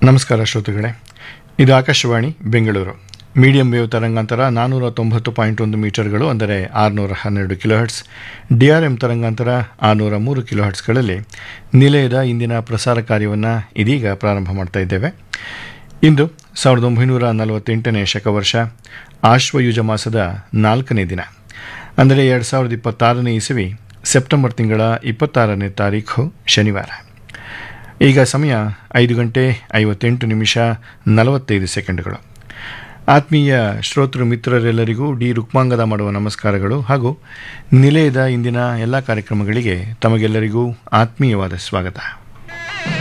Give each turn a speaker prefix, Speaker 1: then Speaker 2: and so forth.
Speaker 1: ನಮಸ್ಕಾರ ಶ್ರೋತೃಗಳೇ ಇದು ಆಕಾಶವಾಣಿ ಬೆಂಗಳೂರು ಮೀಡಿಯಂ ವೇವ್ ತರಂಗಾಂತರ ನಾನ್ನೂರ ತೊಂಬತ್ತು ಪಾಯಿಂಟ್ ಒಂದು ಮೀಟರ್ಗಳು ಅಂದರೆ ಆರುನೂರ ಹನ್ನೆರಡು ಕಿಲೋಹರ್ಟ್ಸ್ ಡಿ ಆರ್ ಎಂ ತರಂಗಾಂತರ ಆರುನೂರ ಮೂರು ಕಿಲೋಹರ್ಟ್ಸ್ಗಳಲ್ಲಿ ನಿಲಯದ ಇಂದಿನ ಪ್ರಸಾರ ಕಾರ್ಯವನ್ನು ಇದೀಗ ಪ್ರಾರಂಭ ಮಾಡ್ತಾ ಇದ್ದೇವೆ ಇಂದು ಸಾವಿರದ ಒಂಬೈನೂರ ನಲವತ್ತೆಂಟನೇ ಶಕವರ್ಷ ಆಶ್ವಯುಜ ಮಾಸದ ನಾಲ್ಕನೇ ದಿನ ಅಂದರೆ ಎರಡು ಸಾವಿರದ ಇಪ್ಪತ್ತಾರನೇ ಇಸವಿ ಸೆಪ್ಟೆಂಬರ್ ತಿಂಗಳ ಇಪ್ಪತ್ತಾರನೇ ತಾರೀಖು ಶನಿವಾರ ಈಗ ಸಮಯ ಐದು ಗಂಟೆ ಐವತ್ತೆಂಟು ನಿಮಿಷ ನಲವತ್ತೈದು ಸೆಕೆಂಡ್ಗಳು ಆತ್ಮೀಯ ಶ್ರೋತೃ ಮಿತ್ರರೆಲ್ಲರಿಗೂ ಡಿ ರುಕ್ಮಾಂಗದ ಮಾಡುವ ನಮಸ್ಕಾರಗಳು ಹಾಗೂ ನಿಲಯದ ಇಂದಿನ ಎಲ್ಲ ಕಾರ್ಯಕ್ರಮಗಳಿಗೆ ತಮಗೆಲ್ಲರಿಗೂ ಆತ್ಮೀಯವಾದ ಸ್ವಾಗತ